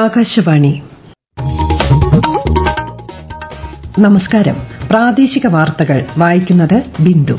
ആകാശവാണി നമസ്കാരം പ്രാദേശിക വാർത്തകൾ വായിക്കുന്നത് ബിന്ദു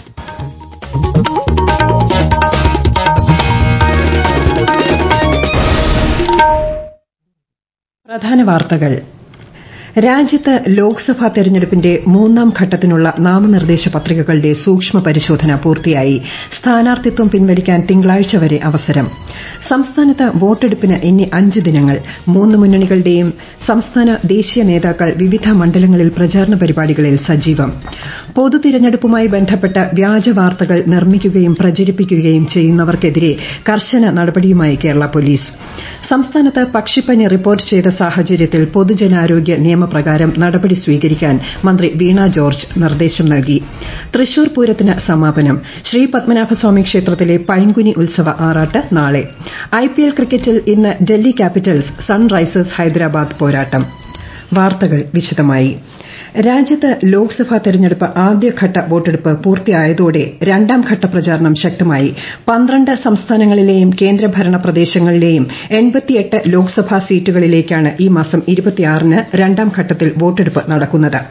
പ്രധാന വാർത്തകൾ രാജ്യത്ത് ലോക്സഭാ തെരഞ്ഞെടുപ്പിന്റെ മൂന്നാം ഘട്ടത്തിനുള്ള നാമനിർദ്ദേശ പത്രികകളുടെ സൂക്ഷ്മ പരിശോധന പൂർത്തിയായി സ്ഥാനാർത്ഥിത്വം പിൻവലിക്കാൻ തിങ്കളാഴ്ച വരെ അവസരം സംസ്ഥാനത്ത് വോട്ടെടുപ്പിന് ഇനി അഞ്ച് ദിനങ്ങൾ മൂന്ന് മുന്നണികളുടെയും സംസ്ഥാന ദേശീയ നേതാക്കൾ വിവിധ മണ്ഡലങ്ങളിൽ പ്രചാരണ പരിപാടികളിൽ സജീവം പൊതു തിരഞ്ഞെടുപ്പുമായി ബന്ധപ്പെട്ട് വ്യാജ വാർത്തകൾ നിർമ്മിക്കുകയും പ്രചരിപ്പിക്കുകയും ചെയ്യുന്നവർക്കെതിരെ കർശന നടപടിയുമായി കേരള പോലീസ് സംസ്ഥാനത്ത് പക്ഷിപ്പനി റിപ്പോർട്ട് ചെയ്ത സാഹചര്യത്തിൽ പൊതുജനാരോഗ്യ നിയമപ്രകാരം നടപടി സ്വീകരിക്കാൻ മന്ത്രി വീണ ജോർജ് നിർദ്ദേശം നൽകി തൃശൂർ പൂരത്തിന് സമാപനം ശ്രീ പത്മനാഭസ്വാമി ക്ഷേത്രത്തിലെ പൈങ്കുനി ഉത്സവ ആറാട്ട് നാളെ ഐപിഎൽ ക്രിക്കറ്റിൽ ഇന്ന് ഡൽഹി ക്യാപിറ്റൽസ് സൺറൈസേഴ്സ് ഹൈദരാബാദ് പോരാട്ടം വാർത്തകൾ വിശദമായി രാജ്യത്ത് ലോക്സഭാ തെരഞ്ഞെടുപ്പ് ആദ്യഘട്ട വോട്ടെടുപ്പ് പൂർത്തിയായതോടെ രണ്ടാംഘട്ട പ്രചാരണം ശക്തമായി പന്ത്രണ്ട് സംസ്ഥാനങ്ങളിലെയും കേന്ദ്രഭരണ പ്രദേശങ്ങളിലെയും എൺപത്തിയെട്ട് ലോക്സഭാ സീറ്റുകളിലേക്കാണ് ഈ മാസം ന് രണ്ടാംഘട്ടത്തിൽ വോട്ടെടുപ്പ് നടക്കുന്നത്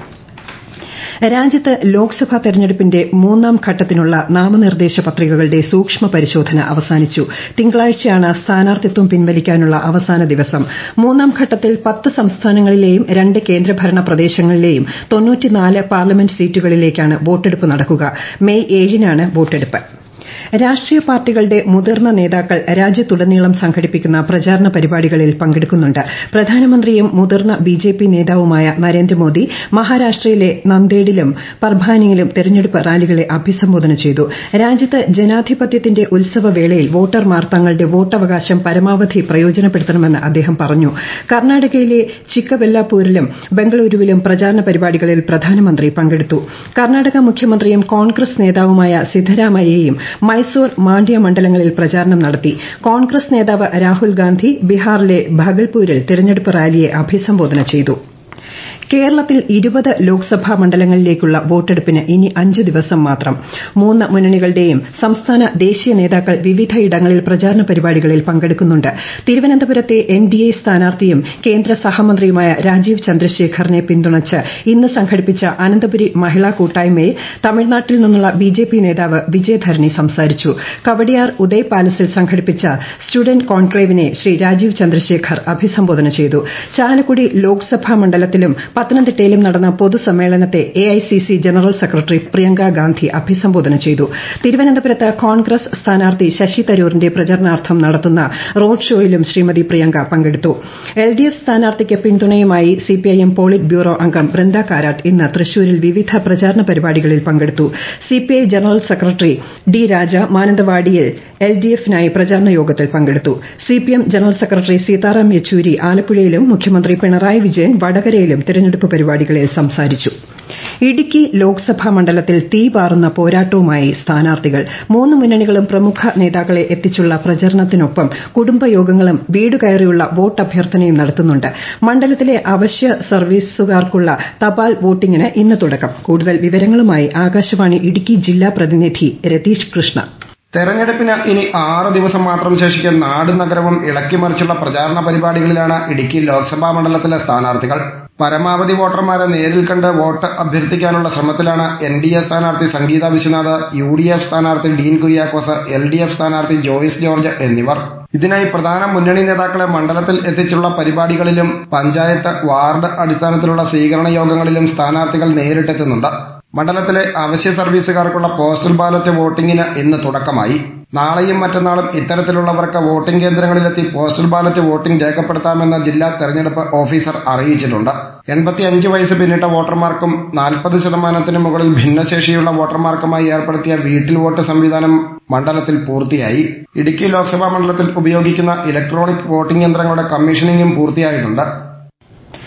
രാജ്യത്ത് ലോക്സഭാ തെരഞ്ഞെടുപ്പിന്റെ മൂന്നാം ഘട്ടത്തിനുള്ള നാമനിർദ്ദേശ പത്രികകളുടെ സൂക്ഷ്മ പരിശോധന അവസാനിച്ചു തിങ്കളാഴ്ചയാണ് സ്ഥാനാർത്ഥിത്വം പിൻവലിക്കാനുള്ള അവസാന ദിവസം മൂന്നാം ഘട്ടത്തിൽ പത്ത് സംസ്ഥാനങ്ങളിലെയും രണ്ട് കേന്ദ്രഭരണ പ്രദേശങ്ങളിലെയും പാർലമെന്റ് സീറ്റുകളിലേക്കാണ് വോട്ടെടുപ്പ് നടക്കുക മെയ് ഏഴിനാണ് വോട്ടെടുപ്പ് രാഷ്ട്രീയ പാർട്ടികളുടെ മുതിർന്ന നേതാക്കൾ രാജ്യത്തുടനീളം സംഘടിപ്പിക്കുന്ന പ്രചാരണ പരിപാടികളിൽ പങ്കെടുക്കുന്നുണ്ട് പ്രധാനമന്ത്രിയും മുതിർന്ന ബിജെപി നേതാവുമായ നരേന്ദ്രമോദി മഹാരാഷ്ട്രയിലെ നന്ദേഡിലും പർഭാനിയിലും തെരഞ്ഞെടുപ്പ് റാലികളെ അഭിസംബോധന ചെയ്തു രാജ്യത്ത് ജനാധിപത്യത്തിന്റെ ഉത്സവവേളയിൽ വോട്ടർമാർ തങ്ങളുടെ വോട്ടവകാശം പരമാവധി പ്രയോജനപ്പെടുത്തണമെന്ന് അദ്ദേഹം പറഞ്ഞു കർണാടകയിലെ ചിക്കബെല്ലാപൂരിലും ബംഗളൂരുവിലും പ്രചാരണ പരിപാടികളിൽ പ്രധാനമന്ത്രി പങ്കെടുത്തു കർണാടക മുഖ്യമന്ത്രിയും കോൺഗ്രസ് നേതാവുമായ സിദ്ധരാമയ്യയും മൈസൂർ മാണ്ഡ്യ മണ്ഡലങ്ങളിൽ പ്രചാരണം നടത്തി കോൺഗ്രസ് നേതാവ് രാഹുൽ ഗാന്ധി ബീഹാറിലെ ഭഗൽപൂരിൽ തെരഞ്ഞെടുപ്പ് റാലിയെ അഭിസംബോധന ചെയ്തു കേരളത്തിൽ ഇരുപത് ലോക്സഭാ മണ്ഡലങ്ങളിലേക്കുള്ള വോട്ടെടുപ്പിന് ഇനി അഞ്ച് ദിവസം മാത്രം മൂന്ന് മുന്നണികളുടെയും സംസ്ഥാന ദേശീയ നേതാക്കൾ വിവിധയിടങ്ങളിൽ പ്രചാരണ പരിപാടികളിൽ പങ്കെടുക്കുന്നുണ്ട് തിരുവനന്തപുരത്തെ എൻഡിഎ സ്ഥാനാർത്ഥിയും കേന്ദ്ര സഹമന്ത്രിയുമായ രാജീവ് ചന്ദ്രശേഖറിനെ പിന്തുണച്ച് ഇന്ന് സംഘടിപ്പിച്ച അനന്തപുരി മഹിളാ കൂട്ടായ്മയിൽ തമിഴ്നാട്ടിൽ നിന്നുള്ള ബിജെപി നേതാവ് വിജയധരണി സംസാരിച്ചു കവടിയാർ ഉദയ് പാലസിൽ സംഘടിപ്പിച്ച സ്റ്റുഡന്റ് കോൺക്ലേവിനെ ശ്രീ രാജീവ് ചന്ദ്രശേഖർ അഭിസംബോധന ചെയ്തു ചാലക്കുടി ലോക്സഭാ മണ്ഡലത്തിലും പത്തനംതിട്ടയിലും നടന്ന പൊതുസമ്മേളനത്തെ AICC general secretary Priyanka Gandhi അഭിസംബോധന ചെയ്തു തിരുവനന്തപുരത്ത് കോൺഗ്രസ് സ്ഥാനാർത്ഥി ശശി തരൂരിന്റെ പ്രചരണാർത്ഥം നടത്തുന്ന റോഡ് ഷോയിലും ശ്രീമതി പ്രിയങ്ക പങ്കെടുത്തു എൽഡിഎഫ് സ്ഥാനാർത്ഥിക്ക് പിന്തുണയുമായി സിപിഐഎം പോളിറ്റ് ബ്യൂറോ അംഗം ബൃന്ദ കാരാട്ട് ഇന്ന് തൃശൂരിൽ വിവിധ പ്രചാരണ പരിപാടികളിൽ പങ്കെടുത്തു CPI general secretary D Raja മാനന്തവാടിയിൽ എൽഡിഎഫിനായി പ്രചാരണ യോഗത്തിൽ പങ്കെടുത്തു CPM general secretary Sitaram Yechury ആലപ്പുഴയിലും മുഖ്യമന്ത്രി പിണറായി വിജയൻ വടകരയിലും തെരഞ്ഞെടുപ്പ് പരിപാടികളിൽ സംസാരിച്ചു ഇടുക്കി ലോക്സഭാ മണ്ഡലത്തിൽ തീപാറുന്ന പോരാട്ടവുമായി സ്ഥാനാർത്ഥികൾ മൂന്ന് മുന്നണികളും പ്രമുഖ നേതാക്കളെ എത്തിച്ചുള്ള പ്രചരണത്തിനൊപ്പം കുടുംബയോഗങ്ങളും വീടുകയറിയുള്ള വോട്ടഭ്യർത്ഥനയും നടത്തുന്നുണ്ട് മണ്ഡലത്തിലെ അവശ്യ സർവീസുകാർക്കുള്ള തപാൽ വോട്ടിംഗിന് ഇന്ന് തുടക്കം കൂടുതൽ വിവരങ്ങളുമായി ആകാശവാണി ഇടുക്കി ജില്ലാ പ്രതിനിധി രതീഷ് കൃഷ്ണ തെരഞ്ഞെടുപ്പിന് ഇനി ആറ് ദിവസം മാത്രം ശേഷിക്കെ നാടും നഗരവും ഇളക്കിമറിച്ചുള്ള പ്രചാരണ പരിപാടികളിലാണ് ഇടുക്കി ലോക്സഭാ മണ്ഡലത്തിലെ സ്ഥാനാർത്ഥികൾ പരമാവധി വോട്ടർമാരെ നേരിൽ കണ്ട് വോട്ട് അഭ്യർത്ഥിക്കാനുള്ള ശ്രമത്തിലാണ് എൻ ഡി എ സ്ഥാനാർത്ഥി Sangeetha Viswanath U D F സ്ഥാനാർത്ഥി Dean Kuriakose L D F സ്ഥാനാർത്ഥി ജോയിസ് ജോർജ് എന്നിവർ ഇതിനായി പ്രധാന മുന്നണി നേതാക്കളെ മണ്ഡലത്തിൽ എത്തിച്ചുള്ള പരിപാടികളിലും പഞ്ചായത്ത് വാർഡ് അടിസ്ഥാനത്തിലുള്ള സ്വീകരണ യോഗങ്ങളിലും സ്ഥാനാർത്ഥികൾ നേരിട്ടെത്തുന്നുണ്ട് മണ്ഡലത്തിലെ അവശ്യ സർവീസുകാർക്കുള്ള പോസ്റ്റൽ ബാലറ്റ് വോട്ടിംഗിന് ഇന്ന് തുടക്കമായി നാളെയും മറ്റന്നാളും ഇത്തരത്തിലുള്ളവർക്ക് വോട്ടിംഗ് കേന്ദ്രങ്ങളിലെത്തി പോസ്റ്റൽ ബാലറ്റ് വോട്ടിംഗ് രേഖപ്പെടുത്താമെന്ന് ജില്ലാ തെരഞ്ഞെടുപ്പ് ഓഫീസർ അറിയിച്ചിട്ടുണ്ട് എൺപത്തിയഞ്ച് വയസ്സ് പിന്നിട്ട വോട്ടർമാർക്കും നാൽപ്പത് ശതമാനത്തിന് മുകളിൽ ഭിന്നശേഷിയുള്ള വോട്ടർമാർക്കുമായി ഏർപ്പെടുത്തിയ വീട്ടിൽ വോട്ട് സംവിധാനം മണ്ഡലത്തിൽ പൂർത്തിയായി ഇടുക്കി ലോക്സഭാ മണ്ഡലത്തിൽ ഉപയോഗിക്കുന്ന ഇലക്ട്രോണിക് വോട്ടിംഗ് യന്ത്രങ്ങളുടെ കമ്മീഷനിങ്ങും പൂർത്തിയായിട്ടുണ്ട്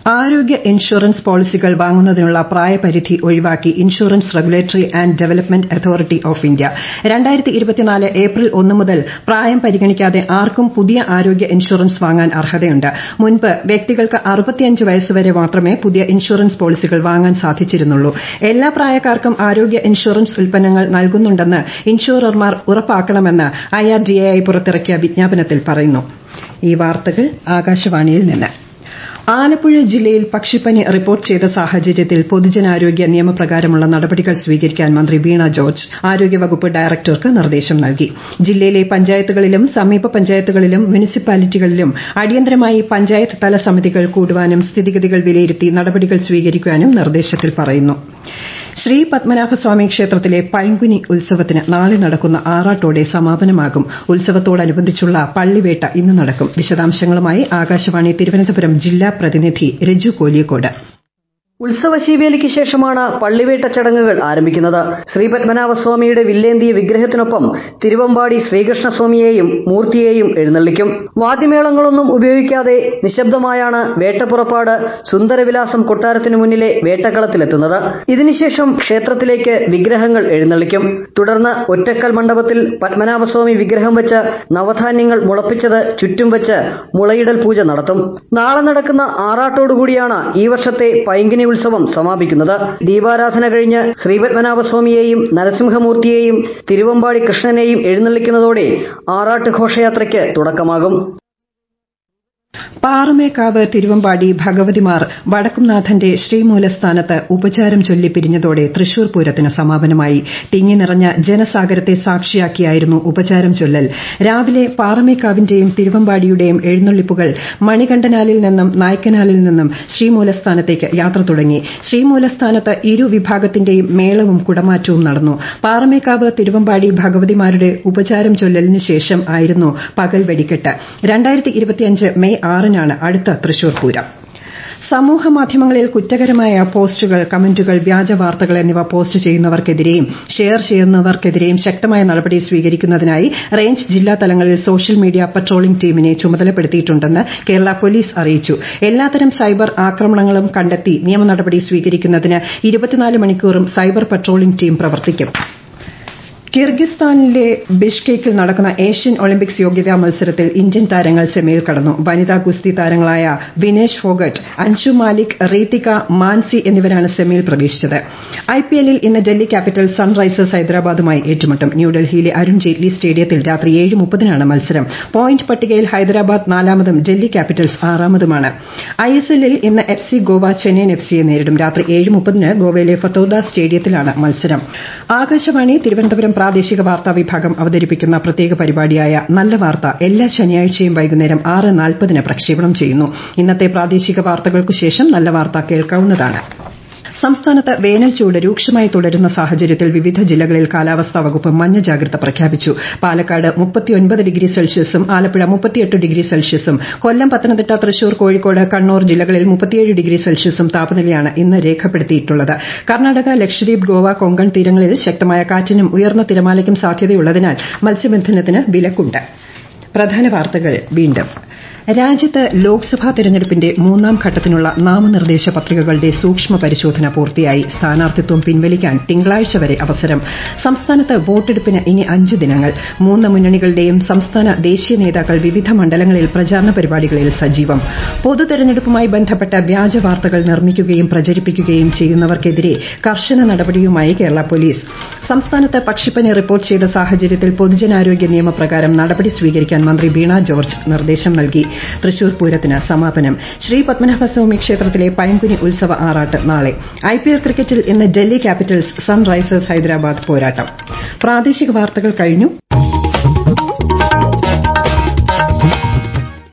ആരോഗ്യ ഇൻഷുറൻസ് പോളിസികൾ വാങ്ങുന്നതിനുള്ള പ്രായപരിധി ഒഴിവാക്കി Insurance Regulatory and Development Authority of India April ഒന്ന് മുതൽ പ്രായം പരിഗണിക്കാതെ ആർക്കും പുതിയ ആരോഗ്യ ഇൻഷുറൻസ് വാങ്ങാൻ അർഹതയുണ്ട് മുൻപ് വ്യക്തികൾക്ക് അറുപത്തിയഞ്ച് വയസ്സുവരെ മാത്രമേ പുതിയ ഇൻഷുറൻസ് പോളിസികൾ വാങ്ങാൻ സാധിച്ചിരുന്നുള്ളൂ എല്ലാ പ്രായക്കാർക്കും ആരോഗ്യ ഇൻഷുറൻസ് ഉൽപ്പന്നങ്ങൾ നൽകുന്നുണ്ടെന്ന് ഇൻഷുറർമാർ ഉറപ്പാക്കണമെന്ന് ഐആർഡിഎഐ പുറത്തിറക്കിയ വിജ്ഞാപനത്തിൽ പറയുന്നു ഈ വാർത്തകൾ ആകാശവാണിയിൽ നിന്ന് ആലപ്പുഴ ജില്ലയിൽ പക്ഷിപ്പനി റിപ്പോർട്ട് ചെയ്ത സാഹചര്യത്തിൽ പൊതുജനാരോഗ്യ നിയമപ്രകാരമുള്ള നടപടികൾ സ്വീകരിക്കാൻ മന്ത്രി വീണ ജോർജ് ആരോഗ്യവകുപ്പ് ഡയറക്ടർക്ക് നിർദ്ദേശം നൽകി ജില്ലയിലെ പഞ്ചായത്തുകളിലും സമീപ പഞ്ചായത്തുകളിലും മുനിസിപ്പാലിറ്റികളിലും അടിയന്തരമായി പഞ്ചായത്ത് തല സമിതികൾ കൂടുവാനും സ്ഥിതിഗതികൾ വിലയിരുത്തി നടപടികൾ സ്വീകരിക്കാനും നിർദ്ദേശത്തിൽ പറയുന്നു ശ്രീ പത്മനാഭസ്വാമി ക്ഷേത്രത്തിലെ പൈങ്കുനി ഉത്സവത്തിന് നാളെ നടക്കുന്ന ആറാട്ടോടെ സമാപനമാകും ഉത്സവത്തോടനുബന്ധിച്ചുള്ള പള്ളിവേട്ട ഇന്ന് നടക്കും വിശദാംശങ്ങളുമായി ആകാശവാണി തിരുവനന്തപുരം ജില്ലാ പ്രതിനിധി രജു കോലിയക്കോട് ഉത്സവ ശീവേലിക്ക് ശേഷമാണ് പള്ളിവേട്ട ചടങ്ങുകൾ ആരംഭിക്കുന്നത് ശ്രീ പത്മനാഭസ്വാമിയുടെ വില്ലേന്തിയ വിഗ്രഹത്തിനൊപ്പം തിരുവമ്പാടി ശ്രീകൃഷ്ണസ്വാമിയെയും മൂർത്തിയെയും എഴുന്നള്ളിക്കും വാദ്യമേളങ്ങളൊന്നും ഉപയോഗിക്കാതെ നിശബ്ദമായാണ് വേട്ടപ്പുറപ്പാട് സുന്ദരവിലാസം കൊട്ടാരത്തിന് മുന്നിലെ വേട്ടക്കളത്തിലെത്തുന്നത് ഇതിനുശേഷം ക്ഷേത്രത്തിലേക്ക് വിഗ്രഹങ്ങൾ എഴുന്നള്ളിക്കും തുടർന്ന് ഒറ്റക്കൽ മണ്ഡപത്തിൽ പത്മനാഭസ്വാമി വിഗ്രഹം വെച്ച് നവധാന്യങ്ങൾ മുളപ്പിച്ചത് ചുറ്റും വെച്ച് മുളയിടൽ പൂജ നടത്തും നാളെ നടക്കുന്ന ആറാട്ടോടുകൂടിയാണ് ഈ വർഷത്തെ പൈങ്കിനി ഉത്സവം സമാപിക്കുന്നത് ദീപാരാധന കഴിഞ്ഞ് ശ്രീപത്മനാഭസ്വാമിയെയും നരസിംഹമൂർത്തിയെയും തിരുവമ്പാടി കൃഷ്ണനെയും എഴുന്നള്ളിക്കുന്നതോടെ ആറാട്ട് ഘോഷയാത്രയ്ക്ക് തുടക്കമാകും പാറമേക്കാവ് തിരുവമ്പാടി ഭഗവതിമാർ വടക്കുംനാഥന്റെ ശ്രീമൂലസ്ഥാനത്ത് ഉപചാരം ചൊല്ലി പിരിഞ്ഞതോടെ തൃശൂർ പൂരത്തിന് സമാപനമായി തിങ്ങി നിറഞ്ഞ ജനസാഗരത്തെ സാക്ഷിയാക്കിയായിരുന്നു ഉപചാരം ചൊല്ലൽ രാവിലെ പാറമേക്കാവിന്റെയും തിരുവമ്പാടിയുടെയും എഴുന്നള്ളിപ്പുകൾ മണികണ്ഠനാലിൽ നിന്നും നായ്ക്കനാലിൽ നിന്നും ശ്രീമൂലസ്ഥാനത്തേക്ക് യാത്ര തുടങ്ങി ശ്രീമൂലസ്ഥാനത്ത് ഇരു വിഭാഗത്തിന്റെയും മേളവും കുടമാറ്റവും നടന്നു പാറമേക്കാവ് തിരുവമ്പാടി ഭഗവതിമാരുടെ ഉപചാരം ചൊല്ലലിന് ശേഷം ആയിരുന്നു പകൽ വെടിക്കെട്ട് മെയ് ആറിനാണ് അടുത്ത തൃശൂർ പൂരം സമൂഹ മാധ്യമങ്ങളിൽ കുറ്റകരമായ പോസ്റ്റുകൾ കമന്റുകൾ വ്യാജ വാർത്തകൾ എന്നിവ പോസ്റ്റ് ചെയ്യുന്നവർക്കെതിരെയും ഷെയർ ചെയ്യുന്നവർക്കെതിരെയും ശക്തമായ നടപടി സ്വീകരിക്കുന്നതിനായി റേഞ്ച് ജില്ലാ തലങ്ങളിൽ സോഷ്യൽ മീഡിയ പട്രോളിംഗ് ടീമിനെ ചുമതലപ്പെടുത്തിയിട്ടുണ്ടെന്ന് കേരള പോലീസ് അറിയിച്ചു എല്ലാത്തരം സൈബർ ആക്രമണങ്ങളും കണ്ടെത്തി നിയമ നടപടി സ്വീകരിക്കുന്നതിന് ഇരുപത്തിനാല് മണിക്കൂറും സൈബർ പട്രോളിംഗ് ടീം പ്രവർത്തിക്കും കിർഗിസ്ഥാനിലെ ബിഷ്കേക്കിൽ നടക്കുന്ന ഏഷ്യൻ ഒളിമ്പിക്സ് യോഗ്യതാ മത്സരത്തിൽ ഇന്ത്യൻ താരങ്ങൾ സെമിയിൽ കടന്നു വനിതാ ഗുസ്തി താരങ്ങളായ വിനേഷ് ഫോഗട്ട് അൻഷു മാലിക് റീതിക മാൻസി എന്നിവരാണ് സെമിയിൽ പ്രവേശിച്ചത് ഐപിഎല്ലിൽ ഇന്ന് ഡൽഹി ക്യാപിറ്റൽസ് സൺറൈസേഴ്സ് ഹൈദരാബാദുമായി ഏറ്റുമുട്ടും ന്യൂഡൽഹിയിലെ അരുൺ ജെയ്റ്റ്ലി സ്റ്റേഡിയത്തിൽ രാത്രി ഏഴ് മുപ്പതിനാണ് മത്സരം പോയിന്റ് പട്ടികയിൽ ഹൈദരാബാദ് നാലാമതും ഡൽഹി ക്യാപിറ്റൽസ് ആറാമതുമാണ് ഐഎസ്എല്ലിൽ ഇന്ന് F C Goa Chennaiyin F സിയെ നേരിടും രാത്രി ഏഴ് മുപ്പതിന് ഗോവയിലെ ഫത്തോദ സ്റ്റേഡിയത്തിലാണ് മത്സരം ആകാശവാണി തിരുവനന്തപുരം പ്രാദേശിക വാർത്താ വിഭാഗം അവതരിപ്പിക്കുന്ന പ്രത്യേക പരിപാടിയായ നല്ല വാർത്ത എല്ലാ ശനിയാഴ്ചയും വൈകുന്നേരം ആറ് നാൽപ്പതിന് പ്രക്ഷേപണം ചെയ്യുന്നു ഇന്നത്തെ പ്രാദേശിക വാർത്തകൾക്കു ശേഷം നല്ല വാർത്ത കേൾക്കാവുന്നതാണ് സംസ്ഥാനത്ത് വേനൽ ചൂട് രൂക്ഷമായി തുടരുന്ന സാഹചര്യത്തിൽ വിവിധ ജില്ലകളിൽ കാലാവസ്ഥാ വകുപ്പ് മഞ്ഞ ജാഗ്രത പ്രഖ്യാപിച്ചു പാലക്കാട് ഡിഗ്രി സെൽഷ്യസും ആലപ്പുഴ ഡിഗ്രി സെൽഷ്യസും കൊല്ലം പത്തനംതിട്ട തൃശൂർ കോഴിക്കോട് കണ്ണൂർ ജില്ലകളിൽ ഡിഗ്രി സെൽഷ്യസും താപനിലയാണ് ഇന്ന് രേഖപ്പെടുത്തിയിട്ടുള്ളത് കർണാടക ലക്ഷദ്വീപ് ഗോവ കൊങ്കൺ തീരങ്ങളിൽ ശക്തമായ കാറ്റിനും ഉയർന്ന തിരമാലയ്ക്കും സാധ്യതയുള്ളതിനാൽ മത്സ്യബന്ധനത്തിന് വിലക്കുണ്ട് പ്രധാന വാർത്തകൾ വീണ്ടും രാജ്യത്ത് ലോക്സഭാ തെരഞ്ഞെടുപ്പിന്റെ മൂന്നാം ഘട്ടത്തിനുള്ള നാമനിർദ്ദേശ പത്രികകളുടെ സൂക്ഷ്മ പരിശോധന പൂർത്തിയായി സ്ഥാനാർത്ഥിത്വം പിൻവലിക്കാൻ തിങ്കളാഴ്ച വരെ അവസരം സംസ്ഥാനത്ത് വോട്ടെടുപ്പിന് ഇനി അഞ്ച് ദിനങ്ങൾ മൂന്ന് മുന്നണികളുടെയും സംസ്ഥാന ദേശീയ നേതാക്കൾ വിവിധ മണ്ഡലങ്ങളിൽ പ്രചാരണ പരിപാടികളിൽ സജീവം പൊതു തെരഞ്ഞെടുപ്പുമായി ബന്ധപ്പെട്ട വ്യാജ വാർത്തകൾ നിർമ്മിക്കുകയും പ്രചരിപ്പിക്കുകയും ചെയ്യുന്നവർക്കെതിരെ കർശന നടപടിയുമായി കേരള പോലീസ് സംസ്ഥാനത്ത് പക്ഷിപ്പനി റിപ്പോർട്ട് ചെയ്ത സാഹചര്യത്തിൽ പൊതുജനാരോഗ്യ നിയമപ്രകാരം നടപടി സ്വീകരിക്കാൻ മന്ത്രി വീണ ജോർജ് നിർദ്ദേശം നൽകി തൃശൂർ പൂരത്തിന് സമാപനം ശ്രീ പത്മനാഭസ്വാമി ക്ഷേത്രത്തിലെ പൈങ്കുനി ഉത്സവ ആറാട്ട് നാളെ ഐപിഎൽ ക്രിക്കറ്റിൽ ഇന്ന് ഡൽഹി ക്യാപിറ്റൽസ് സൺറൈസേഴ്സ് ഹൈദരാബാദ് പോരാട്ടം പ്രാദേശിക വാർത്തകൾ കഴിഞ്ഞു